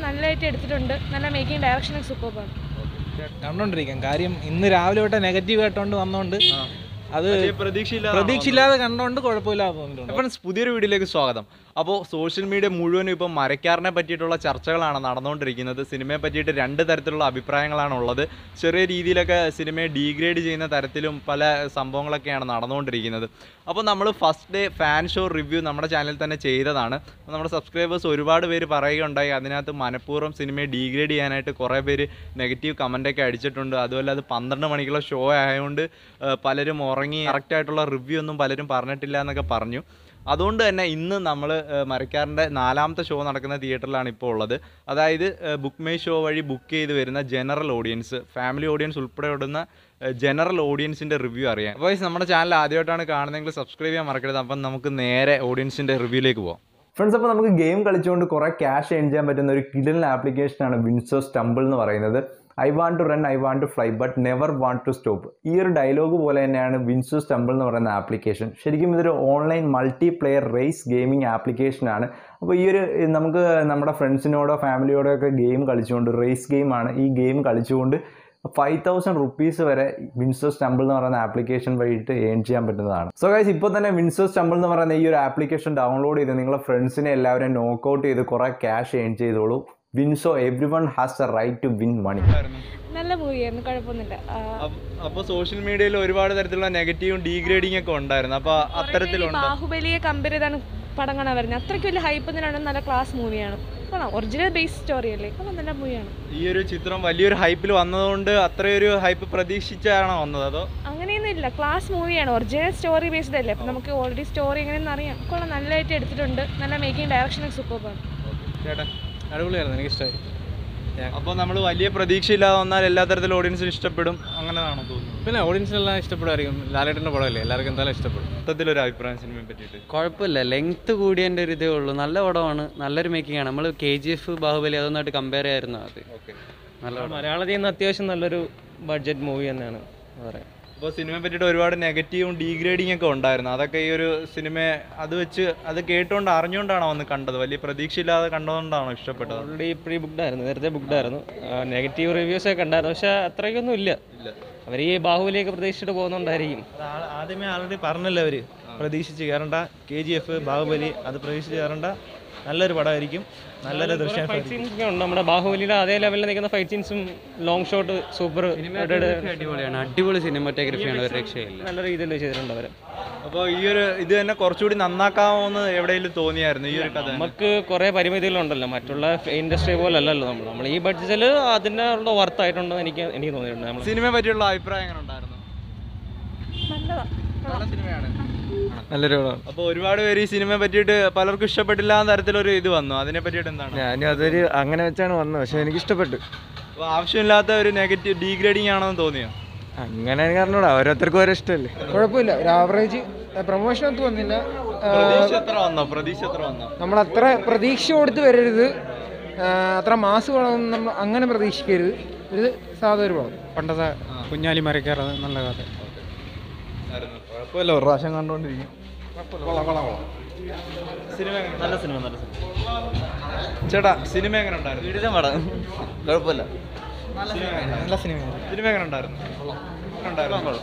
നല്ലതായിട്ട് എടുത്തിട്ടുണ്ട് നല്ല മേക്കിംഗ് ഡയറക്ഷനൊക്കെ സൂപ്പർബാണ് കണ്ടോണ്ടിരിക്കാം കാര്യം ഇന്ന് രാവിലെ തൊട്ട് നെഗറ്റീവ് കേട്ടോണ്ട് വന്നോണ്ട് അത് പ്രതീക്ഷയില്ലാതെ പ്രതീക്ഷയില്ലാതെ കണ്ടോണ്ട് കുഴപ്പമില്ലാതെ തോന്നിയിട്ടുണ്ട് ഫ്രണ്ട്സ് പുതിയൊരു വീഡിയോയിലേക്ക് സ്വാഗതം അപ്പോൾ സോഷ്യൽ മീഡിയ മുഴുവനും ഇപ്പം മരക്കാരനെ പറ്റിയിട്ടുള്ള ചർച്ചകളാണ് നടന്നുകൊണ്ടിരിക്കുന്നത് സിനിമയെ പറ്റിയിട്ട് രണ്ട് തരത്തിലുള്ള അഭിപ്രായങ്ങളാണ് ഉള്ളത് ചെറിയ രീതിയിലൊക്കെ സിനിമയെ ഡീഗ്രേഡ് ചെയ്യുന്ന തരത്തിലും പല സംഭവങ്ങളൊക്കെയാണ് നടന്നുകൊണ്ടിരിക്കുന്നത് അപ്പോൾ നമ്മൾ first day fan show review നമ്മുടെ ചാനലിൽ തന്നെ ചെയ്തതാണ് അപ്പോൾ നമ്മുടെ സബ്സ്ക്രൈബേഴ്സ് ഒരുപാട് പേര് പറയുകയുണ്ടായി അതിനകത്ത് മനഃപൂർവ്വം സിനിമയെ ഡീഗ്രേഡ് ചെയ്യാനായിട്ട് കുറേ പേര് നെഗറ്റീവ് കമൻ്റൊക്കെ അടിച്ചിട്ടുണ്ട് അതുപോലെ അത് പന്ത്രണ്ട് മണിക്കുള്ള ഷോ ആയതുകൊണ്ട് ആ, പലരും ഉറങ്ങി കറക്റ്റായിട്ടുള്ള റിവ്യൂ ഒന്നും പലരും പറഞ്ഞിട്ടില്ല എന്നൊക്കെ പറഞ്ഞു അതുകൊണ്ട് തന്നെ ഇന്ന് നമ്മൾ മരക്കാറിൻ്റെ നാലാമത്തെ ഷോ നടക്കുന്ന തിയേറ്ററിലാണ് ഇപ്പോൾ ഉള്ളത് അതായത് ബുക്ക് മൈ ഷോ വഴി ബുക്ക് ചെയ്ത് വരുന്ന ജനറൽ ഓഡിയൻസ് ഫാമിലി ഓഡിയൻസ് ഉൾപ്പെടെ ഉടുന്ന ജനറൽ ഓഡിയൻസിൻ്റെ റിവ്യൂ അറിയാം അപ്പോൾ നമ്മുടെ ചാനൽ ആദ്യമായിട്ടാണ് കാണുന്നതെങ്കിൽ സബ്സ്ക്രൈബ് ചെയ്യാൻ മറക്കരുത് അപ്പം നമുക്ക് നേരെ ഓഡിയൻസിൻ്റെ റിവ്യൂയിലേക്ക് പോകാം ഫ്രണ്ട്സ് അപ്പോൾ നമുക്ക് ഗെയിം കളിച്ചുകൊണ്ട് കുറേ ക്യാഷ് ഏൺ ചെയ്യാൻ പറ്റുന്ന ഒരു കിടലൻ ആപ്ലിക്കേഷനാണ് വിൻസോ സ്റ്റംബിൾ എന്ന് പറയുന്നത് I want to run I want to fly but never want to stop ഈ ഒരു ഡയലോഗ് പോലെ തന്നെയാണ് വിൻസോ സ്റ്റംബിൾ എന്ന് പറയുന്ന ആപ്ലിക്കേഷൻ ശരിക്കും ഇതൊരു online multiplayer race gaming ആപ്ലിക്കേഷനാണ് അപ്പോൾ ഈ ഒരു നമുക്ക് നമ്മുടെ ഫ്രണ്ട്സിനോടോ ഫാമിലിയോടോ ഒക്കെ ഗെയിം കളിച്ചുകൊണ്ട് റേസ് ഗെയിമാണ് ഈ ഗെയിം കളിച്ചുകൊണ്ട് ഫൈവ് തൗസൻഡ് റുപ്പീസ് വരെ വിൻസോ സ്റ്റംബിൾ എന്ന് പറയുന്ന ആപ്ലിക്കേഷൻ വഴിയിട്ട് ഏൺ ചെയ്യാൻ പറ്റുന്നതാണ് സോ ഗൈസ് ഇപ്പോൾ തന്നെ വിൻസോ സ്റ്റംബിൾ എന്ന് പറയുന്ന ഈ ഒരു ആപ്ലിക്കേഷൻ ഡൗൺലോഡ് ചെയ്ത് നിങ്ങളെ ഫ്രണ്ട്സിനെ എല്ലാവരെയും നോക്കൗട്ട് ചെയ്ത് കുറേ ക്യാഷ് ഏൺ ചെയ്തോളൂ WinZO everyone has a right to win money നല്ല മൂവിയായിരുന്നു കുഴപ്പമൊന്നുമില്ല ആ, അപ്പോൾ സോഷ്യൽ മീഡിയയിൽ ഒരുപാട് തരത്തിലുള്ള നെഗറ്റീവും ഡീഗ്രേഡിംഗ് ഒക്കെ ഉണ്ടായിരുന്നു അപ്പോൾ കുറേ പേര് ഈ അത്തരത്തിലുണ്ട് ബാഹുബലിയെ കമ്പയർ ചെയ്താണ് പടം കാണാൻ വരുന്നത് അത്രയ്ക്ക് വലിയ ഹൈപ്പ് ഒന്നും നല്ല ക്ലാസ് മൂവിയാണ് കാണാം ഒറിജിനൽ ബേസ് സ്റ്റോറി അല്ലേ കാണാം നല്ല മൂവിയാണ് ഈ ഒരു ചിത്രം വലിയൊരു ഹൈപ്പിൽ വന്നതുകൊണ്ട് അത്രയൊരു ഹൈപ്പ് പ്രതീക്ഷിച്ചാണോ വന്നത് അതോ അങ്ങനെയൊന്നും ഇല്ല ക്ലാസ് മൂവിയാണ് ഒറിജിനൽ സ്റ്റോറി ബേസ്ഡ് അല്ലേ അപ്പം നമുക്ക് ഓൾറെഡി സ്റ്റോറി എങ്ങനെയെന്ന് അറിയാം കൊള്ളാം നല്ലതായിട്ട് എടുത്തിട്ടുണ്ട് നല്ല മേക്കിംഗ് ഡയറക്ഷനൊക്കെ സൂപ്പർബാണ് ചേട്ടാ അടിപൊളിയായിരുന്നു എനിക്ക് ഇഷ്ടമായി അപ്പോൾ നമ്മൾ വലിയ പ്രതീക്ഷയില്ലാതെ വന്നാൽ എല്ലാ തരത്തിലും ഓഡിയൻസിന് ഇഷ്ടപ്പെടും അങ്ങനെയാണോ തോന്നുന്നത് പിന്നെ ഓഡിയൻസിനെല്ലാം ഇഷ്ടപ്പെടുമായിരിക്കും ലാലേട്ടൻ്റെ പടമല്ലേ എല്ലാവർക്കും എന്തായാലും ഇഷ്ടപ്പെടും മൊത്തത്തിലൊരു അഭിപ്രായം സിനിമയെ പറ്റിയിട്ട് കുഴപ്പമില്ല ലെങ്ത് കൂടിയതിൻ്റെ ഒരു ഇതേ ഉള്ളൂ നല്ല പടമാണ് നല്ലൊരു മേക്കിംഗ് ആണ് നമ്മൾ കെ ജി എഫ് ബാഹുബലി അതൊന്നായിട്ട് കമ്പയർ ചെയ്യായിരുന്നു അത് ഓക്കെ നല്ല പടം മലയാളത്തിൽ നിന്ന് അത്യാവശ്യം നല്ലൊരു ബഡ്ജറ്റ് മൂവി തന്നെയാണ് പറയാം അപ്പോൾ സിനിമയെ പറ്റിയിട്ട് ഒരുപാട് നെഗറ്റീവും ഡീഗ്രേഡിംഗ് ഒക്കെ ഉണ്ടായിരുന്നു അതൊക്കെ ഈ ഒരു സിനിമയെ അത് വെച്ച് അത് കേട്ടുകൊണ്ട് അറിഞ്ഞുകൊണ്ടാണോ വന്ന് കണ്ടത് വലിയ പ്രതീക്ഷയില്ലാതെ കണ്ടതുകൊണ്ടാണോ ഇഷ്ടപ്പെട്ടത് ഓൾറെഡി പ്രീ ബുക്ക്ഡ് ആയിരുന്നു നേരത്തെ ബുക്ക്ഡ് ആയിരുന്നു നെഗറ്റീവ് റിവ്യൂസ് ഒക്കെ ഉണ്ടായിരുന്നു പക്ഷെ അത്രയ്ക്കൊന്നും ഇല്ല അവർ ഈ ബാഹുബലിയൊക്കെ പ്രതീക്ഷിച്ചിട്ട് പോകുന്നുണ്ടായിരിക്കും ആദ്യമേ ആൾറെഡി പറഞ്ഞല്ലോ അവര് പ്രതീക്ഷിച്ച് കയറണ്ട കെ ജി എഫ് ബാഹുബലി അത് പ്രതീക്ഷിച്ച് കയറണ്ട നല്ലൊരു പടമായിരിക്കും നല്ലൊരു ദൃശ്യം ഫൈറ്റ് സീൻസ് ഒക്കെ ഉണ്ട് നമ്മുടെ ബാഹുബലിയുടെ അതേ ലെവലിൽ നിൽക്കുന്ന ഫൈറ്റ് സീൻസും ലോങ് ഷോട്ട് സൂപ്പർ അടിപൊളിയാണ് അടിപൊളി സിനിമാറ്റോഗ്രഫിയാണ് ഒരു രക്ഷയില്ല നല്ല രീതിയിൽ ചെയ്തിട്ടുണ്ട് അവർ അപ്പോൾ ഈ ഒരു ഇത് തന്നെ കുറച്ചുകൂടി നന്നാക്കാമെന്ന് എവിടെയെങ്കിലും തോന്നിയായിരുന്നു ഈ ഒരു കഥ നമുക്ക് കുറേ പരിമിതികളുണ്ടല്ലോ മറ്റുള്ള ഇൻഡസ്ട്രി പോലെ അല്ലല്ലോ നമ്മൾ നമ്മൾ ഈ ബഡ്ജറ്റിൽ അതിനുള്ള വർത്ത് ആയിട്ടുണ്ടെന്ന് എനിക്ക് എനിക്ക് തോന്നിയിട്ടുണ്ട് നമ്മൾ സിനിമയെ പറ്റിയുള്ള അഭിപ്രായം എങ്ങനെ ഉണ്ടായിരുന്നു നല്ലതാ നല്ല സിനിമയാണ് നല്ലൊരു പടം അപ്പോൾ ഒരുപാട് പേര് ഈ സിനിമയെ പറ്റിയിട്ട് പലർക്കും ഇഷ്ടപ്പെട്ടില്ല എന്ന തരത്തിലൊരു ഇത് വന്നു അതിനെ പറ്റിയിട്ട് എന്താണ് ഞാനും അതൊരു അങ്ങനെ വെച്ചാണ് വന്നത് പക്ഷെ എനിക്ക് ഇഷ്ടപ്പെട്ടു അപ്പോൾ ആവശ്യമില്ലാത്ത ഒരു നെഗറ്റീവ് ഡീഗ്രേഡിംഗ് ആണെന്ന് തോന്നിയോ അങ്ങനെ പറഞ്ഞൂടാ ഓരോരുത്തർക്കും ഓരോ ഇഷ്ടമല്ലേ കുഴപ്പമില്ല ഒരു ആവറേജ് പ്രൊമോഷൻ ഒന്നും വന്നില്ല പ്രതീക്ഷ എത്ര വന്നോ പ്രതീക്ഷ എത്ര വന്നോ നമ്മൾ അത്ര പ്രതീക്ഷ കൊടുത്ത് വരരുത് ആ, അത്ര മാസ് പടമൊന്നും നമ്മൾ അങ്ങനെ പ്രതീക്ഷിക്കരുത് ഒരു സാധാ ഒരു പടം പണ്ടത്തെ കുഞ്ഞാലി മരക്കാറ് നല്ല കഥ കുഴപ്പമില്ല ഒരു പ്രാവശ്യം കണ്ടോണ്ടിരിക്കും സിനിമ നല്ല സിനിമ നല്ല സിനിമ ചേട്ടാ സിനിമ എങ്ങനെ ഉണ്ടായിരുന്നു പടം കുഴപ്പമില്ല നല്ല സിനിമ സിനിമ എങ്ങനെ ഉണ്ടായിരുന്നു എങ്ങനെ ഉണ്ടായിരുന്നു?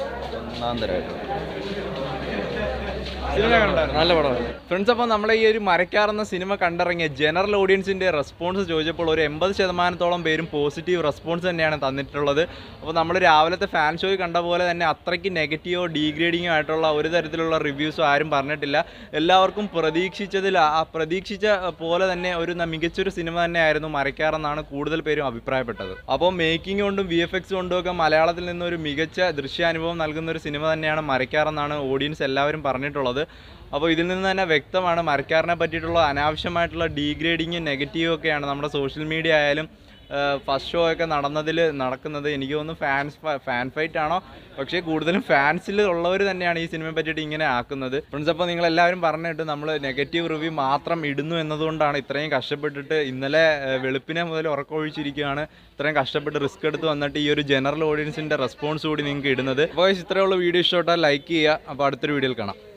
സിനിമ എങ്ങനെ ഉണ്ടായിരുന്നു നല്ല പടമാണ് ഫ്രണ്ട്സ് അപ്പോൾ നമ്മളെ ഈ ഒരു മരക്കാറെന്ന സിനിമ കണ്ടിറങ്ങിയ ജനറൽ ഓഡിയൻസിൻ്റെ റെസ്പോൺസ് ചോദിച്ചപ്പോൾ ഒരു എൺപത് ശതമാനത്തോളം പേരും പോസിറ്റീവ് റെസ്പോൺസ് തന്നെയാണ് തന്നിട്ടുള്ളത് അപ്പോൾ നമ്മൾ രാവിലത്തെ ഫാൻ ഷോയിൽ കണ്ട പോലെ തന്നെ അത്രയ്ക്ക് നെഗറ്റീവോ ഡീഗ്രേഡിങ്ങോ ആയിട്ടുള്ള ഒരു തരത്തിലുള്ള റിവ്യൂസോ ആരും പറഞ്ഞിട്ടില്ല എല്ലാവർക്കും പ്രതീക്ഷിച്ചതിൽ ആ പ്രതീക്ഷിച്ച പോലെ തന്നെ ഒരു ന- മികച്ചൊരു സിനിമ തന്നെയായിരുന്നു മരക്കാറെന്നാണ് കൂടുതൽ പേരും അഭിപ്രായപ്പെട്ടത് അപ്പോൾ മേക്കിംഗ് കൊണ്ടും വി എഫ് എക്സ് കൊണ്ടും ഒക്കെ മലയാളത്തിൽ നിന്ന് ഒരു മികച്ച ദൃശ്യാനുഭവം നൽകുന്ന ഒരു സിനിമ തന്നെയാണ് മരക്കാറെന്നാണ് ഓഡിയൻസ് എല്ലാവരും പറഞ്ഞിട്ടുള്ളത് അപ്പോൾ ഇതിൽ നിന്ന് തന്നെ വ്യക്തമാണ് മരക്കാറിനെ പറ്റിയിട്ടുള്ള അനാവശ്യമായിട്ടുള്ള ഡീഗ്രേഡിങ്ങും നെഗറ്റീവും ഒക്കെയാണ് നമ്മുടെ സോഷ്യൽ മീഡിയ ആയാലും ഫസ്റ്റ് ഷോ ഒക്കെ നടന്നതിൽ നടക്കുന്നത് എനിക്ക് തോന്നുന്നു ഫാൻസ് ഫാൻ ഫൈറ്റ് ആണോ പക്ഷേ കൂടുതലും ഫാൻസിൽ ഉള്ളവർ തന്നെയാണ് ഈ സിനിമയെ പറ്റിയിട്ട് ഇങ്ങനെ ആക്കുന്നത് ഫ്രണ്ട്സ് അപ്പോൾ നിങ്ങൾ എല്ലാവരും പറഞ്ഞിട്ട് നമ്മൾ നെഗറ്റീവ് റിവ്യൂ മാത്രം ഇടുന്നു എന്നതുകൊണ്ടാണ് ഇത്രയും കഷ്ടപ്പെട്ടിട്ട് ഇന്നലെ ഏഹ്, വെളുപ്പിനെ മുതൽ ഉറക്കമൊഴിച്ചിരിക്കുകയാണ് ഇത്രയും കഷ്ടപ്പെട്ട് റിസ്ക് എടുത്ത് വന്നിട്ട് ഈ ഒരു ജനറൽ ഓഡിയൻസിൻ്റെ റെസ്പോൺസ് കൂടി നിങ്ങൾക്ക് ഇടുന്നത് അപ്പോൾ ഇത്രയുള്ള വീഡിയോ ഇഷ്ടപ്പെട്ടാൽ ലൈക്ക് ചെയ്യുക അപ്പോൾ അടുത്തൊരു വീഡിയോയിൽ കാണാം